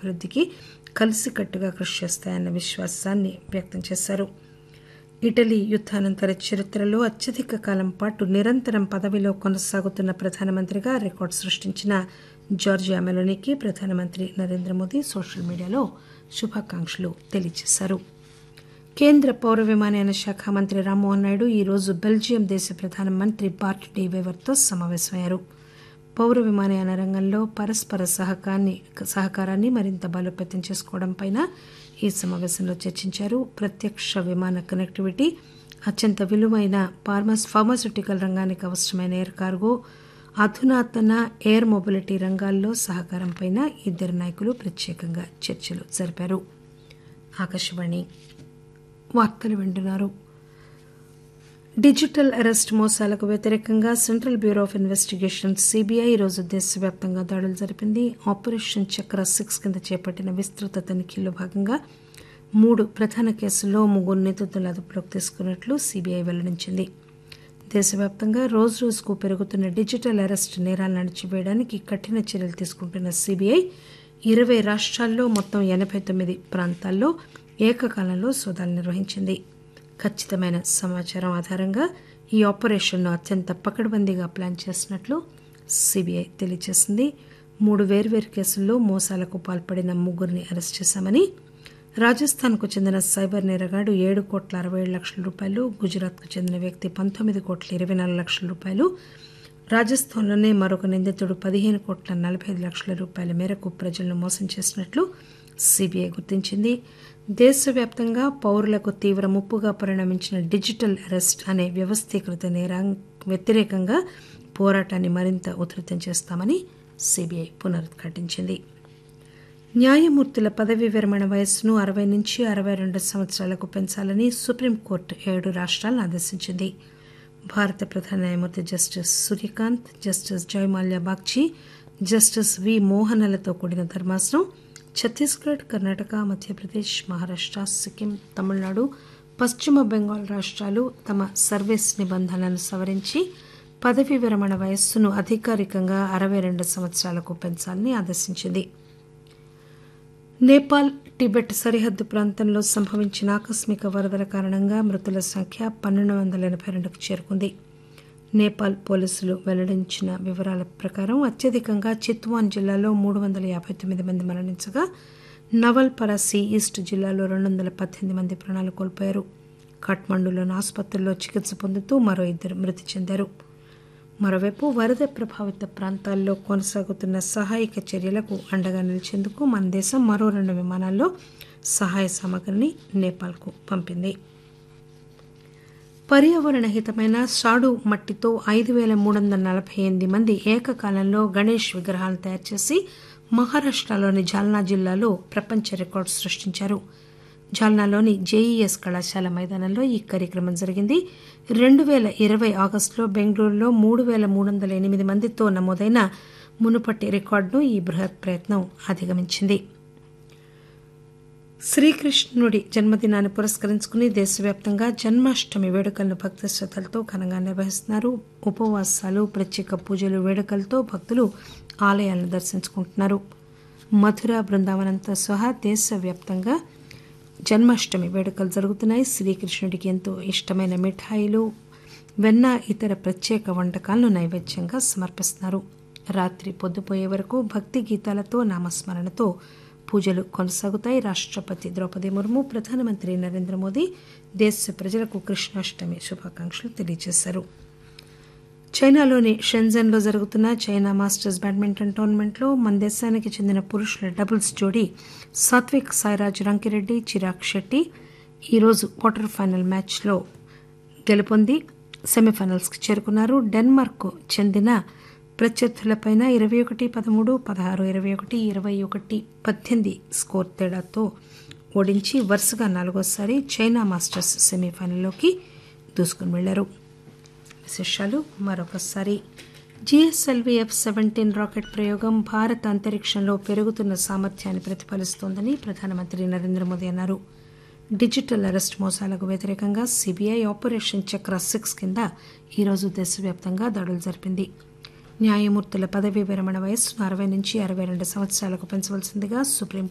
అభివృద్ధికి కలిసికట్టుగా కృషి చేస్తాయన్న విశ్వాసాన్ని వ్యక్తం చేశారు ఇటలీ యుద్దానంతర చరిత్రలో అత్యధిక కాలం పాటు నిరంతరం పదవిలో కొనసాగుతున్న ప్రధానమంత్రిగా రికార్డు సృష్టించిన జార్జియా మెలోనీకి ప్రధానమంత్రి నరేంద్ర మోదీ సోషల్ మీడియాలో శుభాకాంక్షలు తెలియజేశారు కేంద్ర పౌర విమానయాన శాఖ మంత్రి రామ్మోహన్ నాయుడు ఈరోజు బెల్జియం దేశ ప్రధానమంత్రి బార్ట్ డి వేవర్తో సమావేశమయ్యారు పౌర విమానయాన రంగంలో పరస్పర సహకారాన్ని సహకారాన్ని మరింత బలోపేతం చేసుకోవడంపై ఈ సమావేశంలో చర్చించారు ప్రత్యక్ష విమాన కనెక్టివిటీ అత్యంత విలువైన ఫార్మస్ ఫార్మాస్యూటికల్ రంగానికి అవసరమైన ఎయిర్ కార్గో అధునాతన ఎయిర్ మొబిలిటీ రంగాల్లో సహకారంపై ఇద్దరు నాయకులు ప్రత్యేకంగా చర్చలు జరిపారు ఆకాశవాణి వార్తలు వింటున్నారు డిజిటల్ అరెస్ట్ మోసాలకు వ్యతిరేకంగా central bureau of investigation CBI ఈరోజు దేశవ్యాప్తంగా దాడులు జరిపింది ఆపరేషన్ చక్ర సిక్స్ కింద చేపట్టిన విస్తృత తనిఖీల్లో భాగంగా మూడు ప్రధాన కేసుల్లో ముగ్గురు నిందితులను అదుపులోకి తీసుకున్నట్లు సిబిఐ వెల్లడించింది దేశవ్యాప్తంగా రోజు రోజుకు పెరుగుతున్న డిజిటల్ అరెస్ట్ నేరాలను అణచివేయడానికి కఠిన చర్యలు తీసుకుంటున్న సిబిఐ ఇరవై రాష్ట్రాల్లో మొత్తం ఎనబై తొమ్మిది ప్రాంతాల్లో ఏకకాలంలో సోదాలు నిర్వహించింది ఖచ్చితమైన సమాచారం ఆధారంగా ఈ ఆపరేషన్ను అత్యంత పకడ్బందీగా ప్లాన్ చేసినట్లు సిబిఐ తెలియజేసింది మూడు వేర్వేరు కేసుల్లో మోసాలకు పాల్పడిన ముగ్గురిని అరెస్ట్ చేశామని రాజస్థాన్కు చెందిన సైబర్ నేరగాడు ఏడు కోట్ల అరవై ఏడు లక్షల రూపాయలు గుజరాత్కు చెందిన వ్యక్తి పంతొమ్మిది కోట్ల ఇరవై నాలుగు లక్షల రూపాయలు రాజస్థాన్లోనే మరొక నిందితుడు పదిహేను కోట్ల నలభై ఐదు లక్షల రూపాయల మేరకు ప్రజలను మోసం చేసినట్లు సిబిఐ గుర్తించింది దేశవ్యాప్తంగా పౌరులకు తీవ్ర ముప్పుగా పరిణమించిన డిజిటల్ అరెస్ట్ అనే వ్యవస్థీకృత నేరా వ్యతిరేకంగా పోరాటాన్ని మరింత ఉధృతం చేస్తామని సిబిఐ పునరుద్ఘాటించింది న్యాయమూర్తుల పదవీ విరమణ వయస్సును అరవై నుంచి అరవై రెండు సంవత్సరాలకు పెంచాలని సుప్రీంకోర్టు ఏడు రాష్ట్రాలను ఆదేశించింది భారత ప్రధాన న్యాయమూర్తి justice Suryakant justice Joymalya Bagchi justice V మోహనలతో కూడిన ధర్మాసనం ఛత్తీస్గఢ్ కర్ణాటక మధ్యప్రదేశ్ మహారాష్ట సిక్కిం తమిళనాడు పశ్చిమ బెంగాల్ రాష్ట్రాలు తమ సర్వీస్ నిబంధనలను సవరించి పదవీ విరమణ వయస్సును అధికారికంగా అరవై రెండు సంవత్సరాలకు పెంచాలని ఆదేశించింది నేపాల్ టిబెట్ సరిహద్దు ప్రాంతంలో సంభవించిన ఆకస్మిక వరదల కారణంగా మృతుల సంఖ్య పన్నెండు వందల ఎనభై రెండుకు చేరుకుంది నేపాల్ పోలీసులు వెల్లడించిన వివరాల ప్రకారం అత్యధికంగా చిత్వాన్ జిల్లాలో మూడు వందల యాభై తొమ్మిది మంది మరణించగా నవల్ పరాసి ఈస్ట్ జిల్లాలో రెండు వందల పద్దెనిమిది మంది ప్రాణాలు కోల్పోయారు కాఠ్మండూలోని ఆసుపత్రుల్లో చికిత్స పొందుతూ మరో ఇద్దరు మృతి చెందారు మరోవైపు వరద ప్రభావిత ప్రాంతాల్లో కొనసాగుతున్న సహాయక చర్యలకు అండగా నిలిచేందుకు మన దేశం మరో రెండు విమానాల్లో సహాయ సామగ్రిని నేపాల్కు పంపింది పర్యావరణ హితమైన సాడు మట్టితో ఐదు వేల మూడు వందల నలభై ఎనిమిది మంది ఏకకాలంలో గణేష్ విగ్రహాలను తయారు చేసి మహారాష్టలోని జాల్నా జిల్లాలో ప్రపంచ రికార్డు సృష్టించారు జాల్నాలోని జేఈఎస్ కళాశాల మైదానంలో ఈ కార్యక్రమం జరిగింది రెండు పేల ఇరవై ఆగస్టులో బెంగళూరులో మూడు పేల మూడు వందల ఎనిమిది మందితో నమోదైన మునుపటి రికార్డును ఈ బృహత్ ప్రయత్నం అధిగమించింది శ్రీకృష్ణుడి జన్మదినాన్ని పురస్కరించుకుని దేశవ్యాప్తంగా జన్మాష్టమి వేడుకలను భక్తి శ్రద్దలతో ఘనంగా నిర్వహిస్తున్నారు ఉపవాసాలు ప్రత్యేక పూజలు వేడుకలతో భక్తులు ఆలయాలను దర్శించుకుంటున్నారు మధుర బృందావనంతో సహా దేశవ్యాప్తంగా జన్మాష్టమి వేడుకలు జరుగుతున్నాయి శ్రీకృష్ణుడికి ఎంతో ఇష్టమైన మిఠాయిలు వెన్న ఇతర ప్రత్యేక వంటకాలను నైవేద్యంగా సమర్పిస్తున్నారు రాత్రి పొద్దుపోయే వరకు భక్తి గీతాలతో నామస్మరణతో పూజలు కొనసాగుతాయి రాష్టపతి ద్రౌపది ముర్ము ప్రధానమంత్రి నరేంద్ర మోదీ దేశ ప్రజలకు కృష్ణాష్టమి శుభాకాంక్షలు తెలియజేశారు చైనాలోని షెన్జన్లో జరుగుతున్న చైనా మాస్టర్స్ బ్యాడ్మింటన్ టోర్నమెంట్లో మన దేశానికి చెందిన పురుషుల డబుల్స్ జోడీ సాత్విక్ సాయిరాజ్ రంకిరెడ్డి చిరాగ్ శెట్టి ఈరోజు క్వార్టర్ ఫైనల్ మ్యాచ్లో గెలుపొంది సెమీఫైనల్స్కి చేరుకున్నారు డెన్మార్క్ చెందిన ప్రత్యర్థులపై ఇరవై ఒకటి పదమూడు పదహారు ఇరవై ఒకటి ఇరవై ఒకటి పద్దెనిమిది స్కోర్ తేడాతో ఓడించి వరుసగా నాలుగోసారి చైనా మాస్టర్స్ సెమీఫైనల్లోకి దూసుకుని వెళ్లారు విశేషాలు మరొకసారి జిఎస్ఎల్వి ఎఫ్ సెవెంటీన్ రాకెట్ ప్రయోగం భారత అంతరిక్షంలో పెరుగుతున్న సామర్థ్యాన్ని ప్రతిఫలిస్తోందని ప్రధానమంత్రి నరేంద్ర మోదీ అన్నారు డిజిటల్ అరెస్ట్ మోసాలకు వ్యతిరేకంగా సిబిఐ ఆపరేషన్ చక్ర సిక్స్ కింద ఈరోజు దేశవ్యాప్తంగా దాడులు జరిపింది న్యాయమూర్తుల పదవీ విరమణ వయస్సును అరవై నుంచి అరవై రెండు సంవత్సరాలకు పెంచవలసిందిగా సుప్రీం